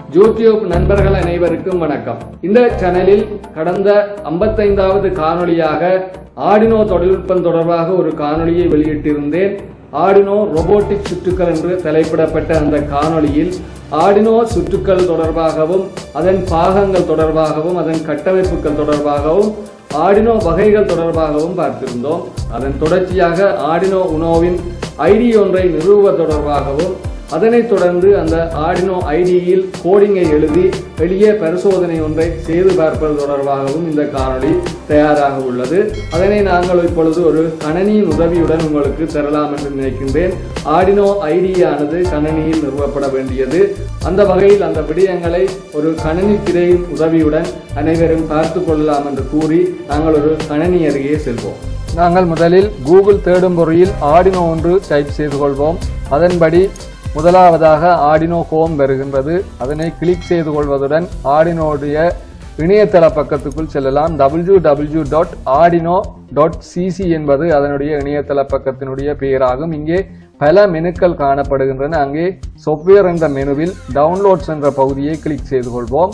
YouTube நண்பர்கள் அனைவருக்கும் வணக்கம் இந்த சேனலில் கடந்த 55வது காணொளியாக ஆடினோ தொழில்நுட்பம் தொடர்பாக ஒரு காணொளியை வெளியிட்டிருந்தேன் ஆடினோ robotic சுற்றுக்கள் என்று தலைப்பிடப்பட்ட அந்த காணொளியில் ஆடினோ சுற்றுக்கள் தொடர்பாகவும் அதன் பாகங்கள் தொடர்பாகவும் அதன் கட்டமைப்புகள் தொடர்பாகவும் ஆடினோ வகைகள் தொடர்பாகவும் பார்த்திருந்தோம் அதன் தொடர்ச்சியாக ஆடினோ உனோவின் ஐடி ஒன்றை நிறுவுவது தொடர்பாகவும் அதனைத் தொடர்ந்து அந்த ஆடினோ ஐடியில் கோடிங்கை எழுதி எளிய பரிசோதனை ஒன்றை செய்து பார்ப்பது தொடர்பாகவும் இந்த காணொளி தயாராக உள்ளது அதனை நாங்கள் இப்பொழுது ஒரு கணனியின் உதவியுடன் உங்களுக்கு தரலாம் என்று நினைக்கின்றேன் ஆடினோ ஐடியானது கணனியில் நிறுவப்பட வேண்டியது அந்த வகையில் அந்த விடயங்களை ஒரு கணனி திரையின் உதவியுடன் அனைவரும் பார்த்து கொள்ளலாம் என்று கூறி நாங்கள் ஒரு கணனி அருகே செல்வோம் நாங்கள் முதலில் கூகுள் தேடும் பொறியில் ஆடினோ ஒன்று டைப் செய்து கொள்வோம் அதன்படி முதலாவதாக ஆடினோ ஹோம் வருகின்றது அதனை கிளிக் செய்து கொள்வதுடன் ஆடினோடைய இணையதள பக்கத்துக்குள் செல்லலாம் W W dot Arduino dot CC என்பது அதனுடைய இணையதள பக்கத்தினுடைய பெயராகும் இங்கே பல மெனுக்கள் காணப்படுகின்றன அங்கே சாஃப்ட்வேர் என்ற மெனுவில் டவுன்லோட்ஸ் என்ற பகுதியை கிளிக் செய்து கொள்வோம்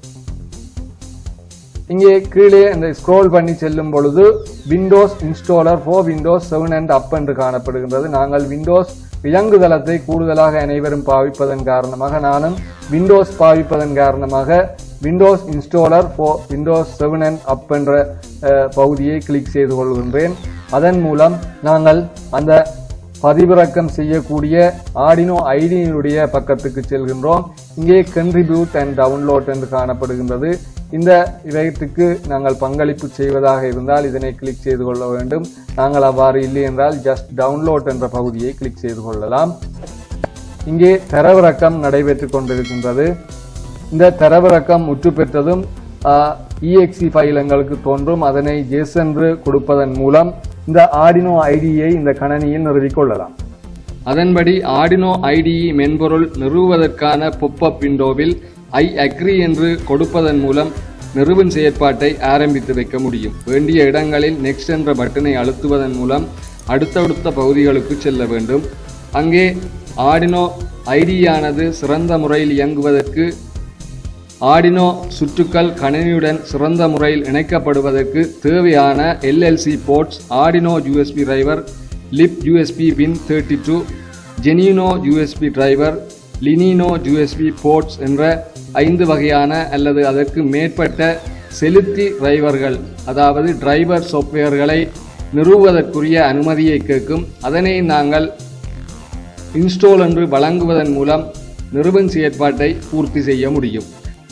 இங்கே கீழே இந்த ஸ்க்ரோல் பண்ணி செல்லும் பொழுது Windows installer for Windows seven and up என்று காணப்படுகின்றது நாங்கள் விண்டோஸ் இயங்குதளத்தை கூடுதலாக அனைவரும் பாவிப்பதன் காரணமாக நானும் விண்டோஸ் பாவிப்பதன் காரணமாக Windows installer for Windows seven and up என்ற அஹ், பகுதியை கிளிக் செய்து கொள்கின்றேன் அதன் மூலம் நாங்கள் அந்த பதிவிறக்கம் செய்யக்கூடிய ஆடினோ ஐடியினுடைய பக்கத்துக்கு செல்கின்றோம் இங்கே கண்ட்ரிபியூட் அண்ட் டவுன்லோட் என்று காணப்படுகின்றது இந்த இவற்றுக்கு நாங்கள் பங்களிப்பு செய்வதாக இருந்தால் இதனை கிளிக் செய்து கொள்ள வேண்டும் நாங்கள் அவ்வாறு இல்லை என்றால் ஜஸ்ட் டவுன்லோட் என்ற பகுதியை கிளிக் செய்து கொள்ளலாம் இங்கே தரவிறக்கம் நடைபெற்றுக் கொண்டிருக்கின்றது இந்த தரவிறக்கம் முற்று பெற்றதும் இஎக்சி ஃபைல் எங்களுக்கு தோன்றும் அதனை ஜெஸ் என்று கொடுப்பதன் மூலம் இந்த ஆடினோ ஐடியை இந்த கணனியில் நிறுவிக்கொள்ளலாம் அதன்படி ஆடினோ ஐடிஇ மென்பொருள் நிறுவுவதற்கான பொப்பப் விண்டோவில் ஐ அக்ரி என்று கொடுப்பதன் மூலம் நிறுவன் செயற்பாட்டை ஆரம்பித்து வைக்க முடியும் வேண்டிய இடங்களில் நெக்ஸ்ட் என்ற பட்டனை அழுத்துவதன் மூலம் அடுத்தடுத்த பகுதிகளுக்கு செல்ல வேண்டும் அங்கே ஆடினோ ஐடியானது சிறந்த முறையில் இயங்குவதற்கு ஆடினோ சுற்றுக்கள் கணினியுடன் சிறந்த முறையில் இணைக்கப்படுவதற்கு தேவையான LLC ports Arduino USB driver lib USB win thirty two Genuino USB driver Linino USB ports என்ற ஐந்து வகையான அல்லது அதற்கு மேற்பட்ட செலுத்தி டிரைவர்கள் அதாவது டிரைவர் சாஃப்ட்வேர்களை நிறுவுவதற்குரிய அனுமதியை கேட்கும் அதனை நாங்கள் இன்ஸ்டால் என்று வழங்குவதன் மூலம் நிறுவன் செயற்பாட்டை பூர்த்தி செய்ய முடியும்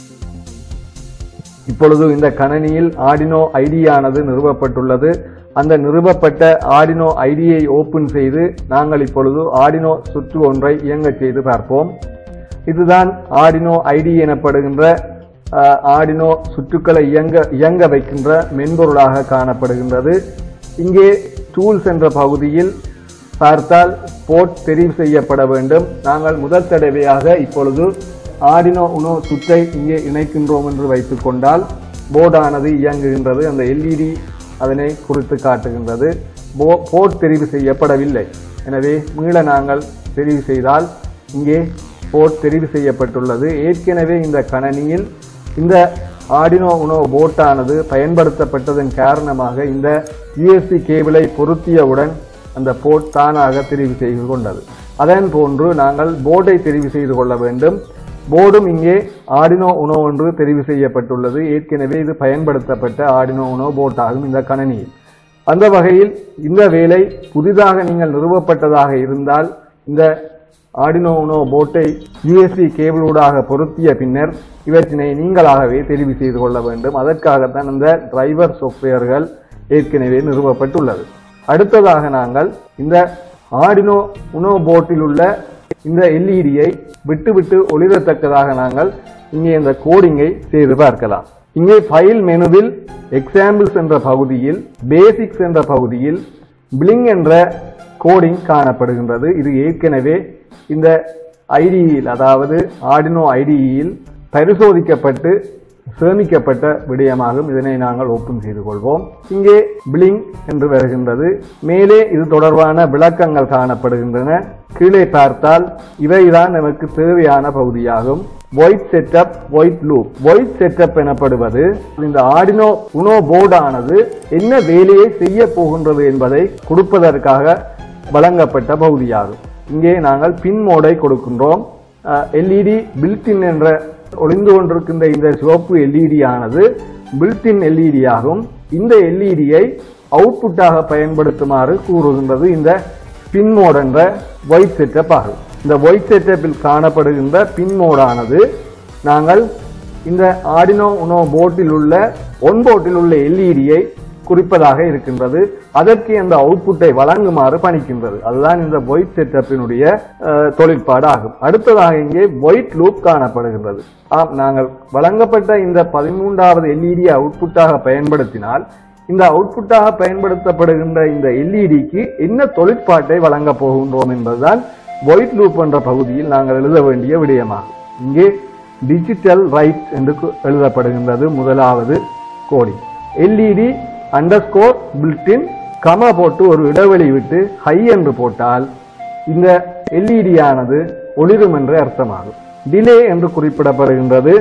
இப்பொழுது இந்த கணனியில் ஆடினோ ஐடியானது நிறுவப்பட்டுள்ளது அந்த நிறுவப்பட்ட ஆடினோ ஐடியை ஓபன் செய்து நாங்கள் இப்பொழுது ஆடினோ சுற்று ஒன்றை இயங்கச் செய்து பார்ப்போம் இதுதான் ஆடினோ ஐடி எனப்படுகின்ற அஹ், ஆடினோ சுற்றுக்களை இயங்க இயங்க வைக்கின்ற மென்பொருளாக காணப்படுகின்றது இங்கே டூல்ஸ் என்ற பகுதியில் பார்த்தால் போர்ட் தெரிவு செய்யப்பட வேண்டும் நாங்கள் முதல் தடவையாக இப்பொழுது ஆடினோ உனோ சுற்றை இங்கே இணைக்கின்றோம் என்று வைத்துக் கொண்டால் போர்டானது இயங்குகின்றது அந்த எல்இடி அதனை குறித்து காட்டுகின்றது போ- போர்ட் தெரிவு செய்யப்படவில்லை எனவே மீள நாங்கள் தெரிவு செய்தால் இங்கே போர்ட் தெரிவு செய்யப்பட்டுள்ளது ஏற்கனவே இந்த கணனியில் இந்த ஆடினோ உனோ போட்டானது பயன்படுத்தப்பட்டதன் காரணமாக இந்த யூஎஸ்பி கேபிளை பொருத்தியவுடன் அந்த போர்ட் தானாக தெரிவு செய்து கொண்டது அதன் போன்று நாங்கள் போர்டை தெரிவு செய்து கொள்ள வேண்டும் போர்டும் இங்கே ஆடினோ உனோ என்று தெரிவு செய்யப்பட்டுள்ளது ஏற்கனவே இது பயன்படுத்தப்பட்ட ஆடினோ உனோ போர்ட் ஆகும் இந்த கணனியில் அந்த வகையில் இந்த வேலை புதிதாக நீங்கள் நிறுவப்பட்டதாக இருந்தால் இந்த ஆடினோ உனோ போர்ட்டை யூஎஸ்பி கேபிளூடாக பொருத்திய பின்னர் இவற்றினை நீங்களாகவே தெரிவு செய்து கொள்ள வேண்டும் அதற்காகத்தான் இந்த டிரைவர் சாஃப்ட்வேர்கள் ஏற்கனவே நிறுவப்பட்டுள்ளது அடுத்ததாக நாங்கள் இந்த ஆடினோ உனோ போர்ட்டில் உள்ள இந்த எல்இடியை விட்டு விட்டு ஒளிரத்தக்கதாக நாங்கள் இங்கே இந்த கோடிங்கை செய்து பார்க்கலாம் இங்கே ஃபைல் மெனுவில் எக்ஸாம்பிள்ஸ் என்ற பகுதியில் பேசிக்ஸ் என்ற பகுதியில் பிளிங் என்ற கோடிங் காணப்படுகின்றது இது ஏற்கனவே இந்த ஐடியில் அதாவது ஆர்டினோ ஐடியில் பரிசோதிக்கப்பட்டு சேமிக்கப்பட்ட விடயமாகும் இதனை நாங்கள் ஓப்பன் செய்து கொள்வோம் இங்கே பிளிங் என்று வருகின்றது மேலே இது தொடர்பான விளக்கங்கள் காணப்படுகின்றன கீழே பார்த்தால் இவைதான் நமக்கு தேவையான பகுதியாகும் void setup void loop void setup எனப்படுவது இந்த ஆர்டினோ உனோ போர்டானது என்ன வேலையை செய்ய போகின்றது என்பதை கொடுப்பதற்காக வழங்கப்பட்ட பகுதியாகும் இங்கே நாங்கள் பின் மோடை கொடுக்கின்றோம் எல்இடி பில்டின் என்ற ஒளிந்து கொண்டிருக்கின்ற இந்த சிவப்பு எல்இடி ஆனது பில்டின் எல்இடி ஆகும் இந்த எல்இடியை அவுட்புட்டாக பயன்படுத்துமாறு கூறுகின்றது இந்த பின் மோட் என்ற ஒயிட் செட்டப் ஆகும் இந்த ஒயிட் செட்டப்பில் காணப்படுகின்ற பின் மோடானது நாங்கள் இந்த ஆர்டினோ உனோ போர்ட்டில் உள்ள ஒன் போர்ட்டில் உள்ள எல்இடியை குறிப்பதாக இருக்கின்றது அதற்கு அந்த அவுட்புட்டை வழங்குமாறு பணிக்கின்றது அதுதான் இந்த ஒயிட் செட்டப்பினுடைய அஹ், தொழிற்பாடு ஆகும் அடுத்ததாக இங்கே ஒயிட் லூப் காணப்படுகின்றது ஆம் நாங்கள் வழங்கப்பட்ட இந்த பதிமூன்றாவது எல்இடி அவுட்புட்டாக பயன்படுத்தினால் இந்த அவுட்புட்டாக பயன்படுத்தப்படுகின்ற இந்த எல்இடிக்கு என்ன தொழிற்பாட்டை வழங்கப் போகின்றோம் என்பதுதான் ஒயிட் லூப் என்ற பகுதியில் நாங்கள் எழுத வேண்டிய விடயமாகும் இங்கே டிஜிட்டல் ரைட் என்று கு- எழுதப்படுகின்றது முதலாவது கோடிங் எல்இடி அண்டர்ஸ்கோர் பில்டின் கம போட்டு ஒரு இடைவெளி விட்டு ஹை என்று போட்டால் இந்த எல்இடி ஆனது ஒளிரும் என்று அர்த்தமாகும் டிலே என்று குறிப்பிடப்படுகின்றது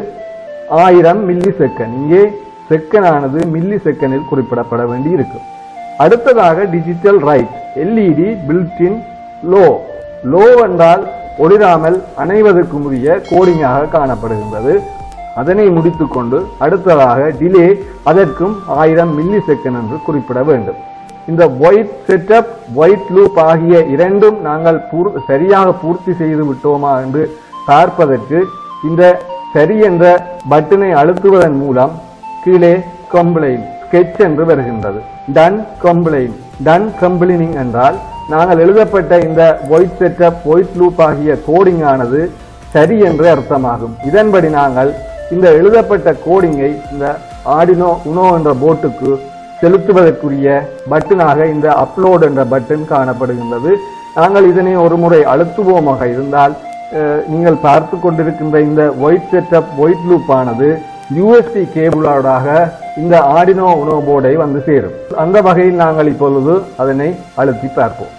ஆயிரம் மில்லி செகண்ட் இங்கே செகண்ட் ஆனது மில்லி செகண்டில் குறிப்பிடப்பட வேண்டி இருக்கும் அடுத்ததாக digital write LED builtin low low என்றால் ஒளிராமல் அணைவதற்கு உரிய கோடிங்காக காணப்படுகின்றது அதனை முடித்துக்கொண்டு அடுத்ததாக டிலே அதற்கும் ஆயிரம் மில்லி செகண்ட் என்று குறிப்பிட வேண்டும் இந்த ஒயிட் செட்டப் ஒயிட் லூப் ஆகிய இரண்டும் நாங்கள் பூர்- சரியாக பூர்த்தி செய்து விட்டோமா என்று பார்ப்பதற்கு இந்த சரி என்ற பட்டனை அழுத்துவதன் மூலம் கீழே கம்ப்ளைன் ஸ்கெட்ச் என்று வருகின்றது டன் கம்ப்ளைன் டன் கம்ப்ளைனிங் என்றால் நாங்கள் எழுதப்பட்ட இந்த ஒயிட் செட்டப் ஒயிட் லூப் ஆகிய கோடிங் ஆனது சரி என்று அர்த்தமாகும் இதன்படி நாங்கள் இந்த எழுதப்பட்ட கோடிங்கை இந்த ஆடினோ உனோ என்ற போர்ட்டுக்கு செலுத்துவதற்குரிய பட்டனாக இந்த அப்லோட் என்ற பட்டன் காணப்படுகின்றது நாங்கள் இதனை ஒரு முறை அழுத்துவோமாக இருந்தால் அஹ், நீங்கள் பார்த்து கொண்டிருக்கின்ற இந்த ஒயிட் செட்டப் ஒயிட் லூப் ஆனது யூஎஸ்பி கேபிளோடாக இந்த ஆடினோ உனோ போர்டை வந்து சேரும் அந்த வகையில் நாங்கள் இப்பொழுது அதனை அழுத்தி பார்ப்போம்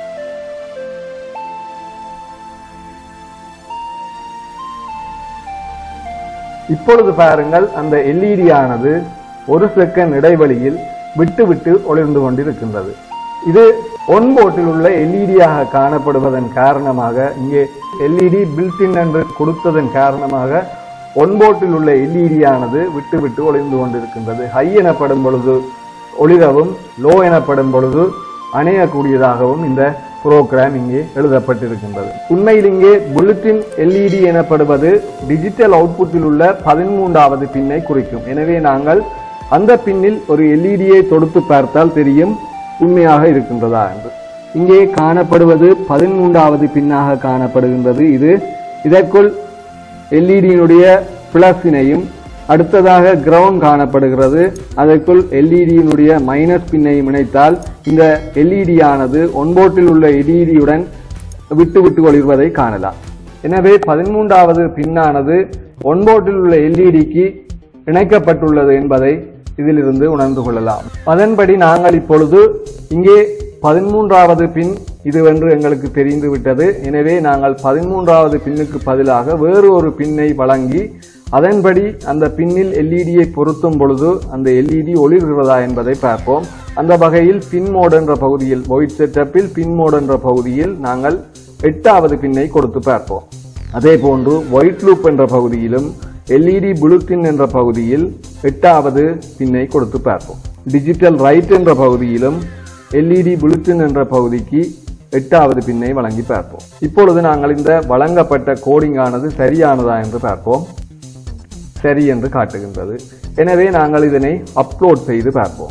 இப்பொழுது பாருங்கள் அந்த எல்இடி ஆனது ஒரு செகண்ட் இடைவெளியில் விட்டு விட்டு ஒளிர்ந்து கொண்டிருக்கின்றது இது ஒன் போர்ட்டில் உள்ள எல்இடியாக காணப்படுவதன் காரணமாக இங்கே எல்இடி பில்டின் என்று கொடுத்ததன் காரணமாக ஒன் போர்ட்டில் உள்ள எல்இடி ஆனது விட்டு விட்டு ஒளிர்ந்து கொண்டிருக்கின்றது ஹை எனப்படும் பொழுது ஒளிரவும் லோ எனப்படும் பொழுது அணையக்கூடியதாகவும் இந்த புரோகிராம் இங்கே எழுதப்பட்டிருக்கின்றது உண்மையில் இங்கே புல்லட்டின் எல்இடி எனப்படுவது டிஜிட்டல் அவுட்புட்டில் உள்ள பதிமூன்றாவது பின்னை குறிக்கும் எனவே நாங்கள் அந்த பின்னில் ஒரு எல்இடியை தொடுத்து பார்த்தால் தெரியும் உண்மையாக இருக்கின்றதா என்று இங்கே காணப்படுவது பதிமூன்றாவது பின்னாக காணப்படுகின்றது இது இதற்குள் எல்இடியினுடைய பிளஸினையும் அடுத்ததாக கிரவுண்ட் காணப்படுகிறது அதற்குள் எல்இடியினுடைய மைனஸ் பின்னையும் இணைத்தால் இந்த எல்இடி ஆனது ஒன்போட்டில் உள்ள எல்இடியுடன் விட்டு விட்டு ஒளிர்வதை காணலாம் எனவே பதிமூன்றாவது பின்னானது ஒன்போட்டில் உள்ள எல்இடிக்கு இணைக்கப்பட்டுள்ளது என்பதை இதிலிருந்து உணர்ந்து கொள்ளலாம் அதன்படி நாங்கள் இப்பொழுது இங்கே பதிமூன்றாவது பின் இதுவென்று எங்களுக்கு தெரிந்து விட்டது எனவே நாங்கள் பதிமூன்றாவது பின்னுக்கு பதிலாக வேறு ஒரு பின்னை வழங்கி அதன்படி அந்த பின்னில் எல்இடியை பொருத்தும் பொழுது அந்த எல்இடி ஒளிர்கிறதா என்பதை பார்ப்போம் அந்த வகையில் பின் மோட் என்ற பகுதியில் ஒயிட் செட்டப்பில் பின் மோட் என்ற பகுதியில் நாங்கள் எட்டாவது பின்னை கொடுத்து பார்ப்போம் அதே போன்று ஒயிட் லூப் என்ற பகுதியிலும் எல்இடி புளுத்தின் என்ற பகுதியில் எட்டாவது பின்னை கொடுத்து பார்ப்போம் டிஜிட்டல் ரைட் என்ற பகுதியிலும் எல்இடி புளுத்தின் என்ற பகுதிக்கு எட்டாவது பின்னை வழங்கி பார்ப்போம் இப்பொழுது நாங்கள் இந்த வழங்கப்பட்ட கோடிங் ஆனது சரியானதா என்று பார்ப்போம் சரி என்று காட்டுகின்றது எனவே நாங்கள் இதனை அப்லோட் செய்து பார்ப்போம்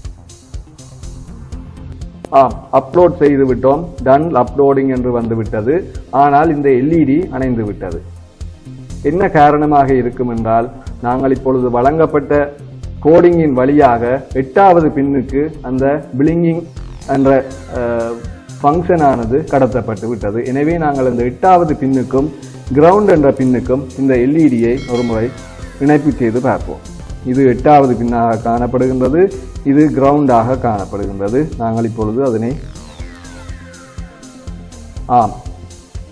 ஆம் அப்லோட் செய்து விட்டோம் டன் அப்லோடிங் என்று வந்து விட்டது ஆனால் இந்த எல்இடி அணைந்து விட்டது என்ன காரணமாக இருக்கும் என்றால் நாங்கள் இப்பொழுது வழங்கப்பட்ட கோடிங்கின் வழியாக எட்டாவது பின்னுக்கு அந்த பிளிங்கிங் என்ற ஃபங்க்ஷன் ஆனது கடத்தப்பட்டு விட்டது எனவே நாங்கள் இந்த எட்டாவது பின்னுக்கும் கிரவுண்ட் என்ற பின்னுக்கும் இந்த எல்இடியை ஒரு முறை இணைப்பு செய்து பார்ப்போம் இது எட்டாவது பின்னாக காணப்படுகின்றது இது கிரவுண்டாக காணப்படுகின்றது நாங்கள் இப்பொழுது அதனை ஆம்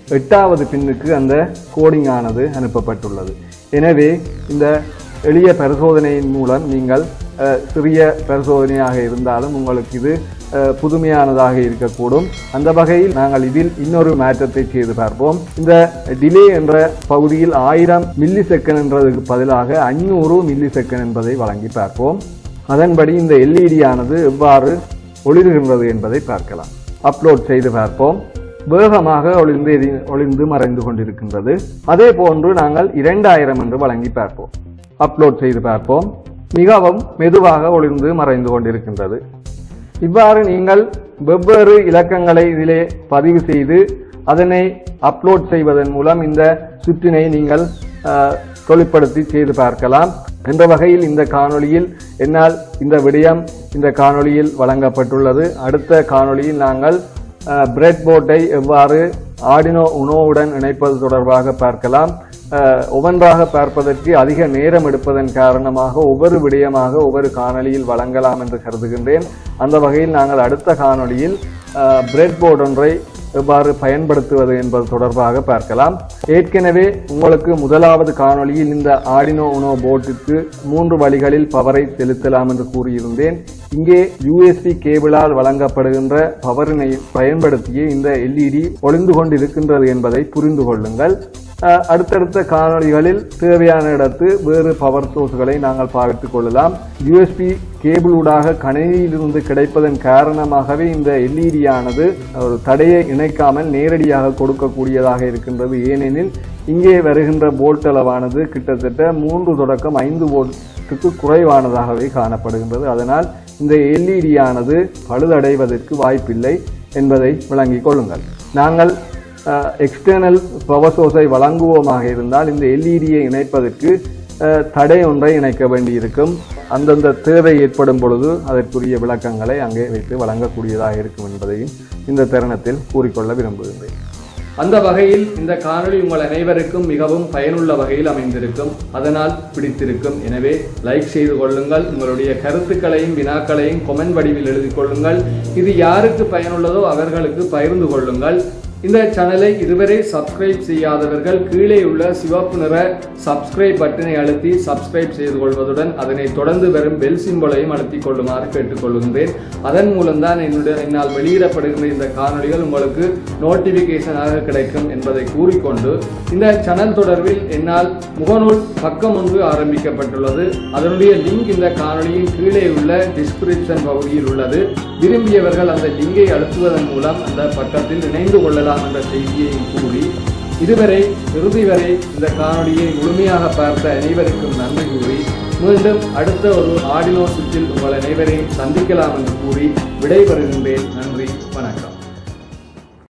எட்டாவது பின்னுக்கு அந்த கோடிங் ஆனது அனுப்பப்பட்டுள்ளது எனவே இந்த எளிய பரிசோதனையின் மூலம் நீங்கள் அஹ், சிறிய பரிசோதனையாக இருந்தாலும் உங்களுக்கு இது அஹ், புதுமையானதாக இருக்கக்கூடும் அந்த வகையில் நாங்கள் இதில் இன்னொரு மாற்றத்தை செய்து பார்ப்போம் இந்த டிலே என்ற பகுதியில் ஆயிரம் மில்லி செகண்ட் என்றதுக்கு பதிலாக அஞ்சூறு மில்லி செகண்ட் என்பதை வழங்கி பார்ப்போம் அதன்படி இந்த எல்இடி ஆனது எவ்வாறு ஒளிர்கின்றது என்பதை பார்க்கலாம் அப்லோட் செய்து பார்ப்போம் வேகமாக ஒளிர்ந்து எரி- ஒளிர்ந்து மறைந்து கொண்டிருக்கின்றது அதே போன்று நாங்கள் இரண்டாயிரம் என்று வழங்கி பார்ப்போம் அப்லோட் செய்து பார்ப்போம் மிகவும் மெதுவாக ஒளிர்ந்து மறைந்து கொண்டிருக்கின்றது இவ்வாறு நீங்கள் வெவ்வேறு இலக்கங்களை இதிலே பதிவு செய்து அதனை அப்லோட் செய்வதன் மூலம் இந்த சுற்றினை நீங்கள் அஹ், தொழிற்படுத்தி செய்து பார்க்கலாம் என்ற வகையில் இந்த காணொளியில் என்னால் இந்த விடயம் இந்த காணொளியில் வழங்கப்பட்டுள்ளது அடுத்த காணொளியில் நாங்கள் பிரெட் போர்ட்டை எவ்வாறு ஆடினோ உணவுடன் இணைப்பது தொடர்பாக பார்க்கலாம் அஹ், ஒவ்வொன்றாக பார்ப்பதற்கு அதிக நேரம் எடுப்பதன் காரணமாக ஒவ்வொரு விடயமாக ஒவ்வொரு காணொளியில் வழங்கலாம் என்று கருதுகின்றேன் அந்த வகையில் நாங்கள் அடுத்த காணொளியில் பிரெட் போர்ட் ஒன்றை எவ்வாறு பயன்படுத்துவது என்பது தொடர்பாக பார்க்கலாம் ஏற்கனவே உங்களுக்கு முதலாவது காணொளியில் இந்த ஆடினோ உணோ போர்ட்டுக்கு மூன்று வழிகளில் பவரை செலுத்தலாம் என்று கூறியிருந்தேன் இங்கே யூஎஸ்பி கேபிளால் வழங்கப்படுகின்ற பவரினை பயன்படுத்தியே இந்த எல்இடி ஒளிந்து கொண்டிருக்கின்றது என்பதை புரிந்து கொள்ளுங்கள் அஹ், அடுத்தடுத்த காணொளிகளில் தேவையான இடத்து வேறு பவர் சோர்ஸ்களை நாங்கள் பார்த்துக் கொள்ளலாம் யூஎஸ்பி கேபிளூடாக கணினியிலிருந்து கிடைப்பதன் காரணமாகவே இந்த எல்இடி ஆனது ஒரு தடையை இணைக்காமல் நேரடியாக கொடுக்கக்கூடியதாக இருக்கின்றது ஏனெனில் இங்கே வருகின்ற வோல்ட் அளவானது கிட்டத்தட்ட மூன்று தொடக்கம் ஐந்து வோல்ட்டுக்கு குறைவானதாகவே காணப்படுகின்றது அதனால் இந்த எல்இடி ஆனது பழுதடைவதற்கு வாய்ப்பில்லை என்பதை விளங்கிக் கொள்ளுங்கள் நாங்கள் எக்ஸ்டர்னல் பவர் சோர்ஸை வழங்குவோமாக இருந்தால் இந்த எல்இடியை இணைப்பதற்கு அஹ், தடை ஒன்றை இணைக்க வேண்டியிருக்கும் அந்தந்த தேவை ஏற்படும் பொழுது அதற்குரிய விளக்கங்களை அங்கே வைத்து வழங்கக்கூடியதாக இருக்கும் என்பதையும் இந்த தருணத்தில் கூறிக்கொள்ள விரும்புகின்றேன் அந்த வகையில் இந்த காணொளி உங்கள் அனைவருக்கும் மிகவும் பயனுள்ள வகையில் அமைந்திருக்கும் அதனால் பிடித்திருக்கும் எனவே லைக் செய்து கொள்ளுங்கள் உங்களுடைய கருத்துக்களையும் வினாக்களையும் கொமெண்ட் வடிவில் எழுதிக் கொள்ளுங்கள் இது யாருக்கு பயனுள்ளதோ அவர்களுக்கு பகிர்ந்து கொள்ளுங்கள் இந்த சேனலை இதுவரை சப்ஸ்கிரைப் செய்யாதவர்கள் கீழே உள்ள சிவப்பு நிற சப்ஸ்கிரைப் பட்டனை அழுத்தி சப்ஸ்கிரைப் செய்து கொள்வதுடன் அதனை தொடர்ந்து வரும் பெல் சிம்பலையும் அழுத்திக் கொள்ளுமாறு கேட்டுக்கொள்கின்றேன் அதன் மூலம்தான் என்னுடைய என்னால் வெளியிடப்படுகின்ற இந்த காணொளிகள் உங்களுக்கு நோட்டிபிகேஷனாக கிடைக்கும் என்பதை கூறிக்கொண்டு இந்த சேனல் தொடர்பில் என்னால் முகநூல் பக்கம் ஒன்று ஆரம்பிக்கப்பட்டுள்ளது அதனுடைய லிங்க் இந்த காணொளியின் கீழே உள்ள டிஸ்கிரிப்ஷன் பகுதியில் உள்ளது விரும்பியவர்கள் அந்த லிங்கை அழுத்துவதன் மூலம் அந்த பக்கத்தில் இணைந்து கொள்ளலாம் என்ற செய்தியையும் கூறி இதுவரை இறுதி வரை இந்த காணொளியை முழுமையாக பார்த்த அனைவருக்கும் நன்றி கூறி மீண்டும் அடுத்த ஒரு ஆடினோ சுற்றில் உங்கள் அனைவரையும் சந்திக்கலாம் என்று கூறி விடைபெறுகின்றேன் நன்றி வணக்கம்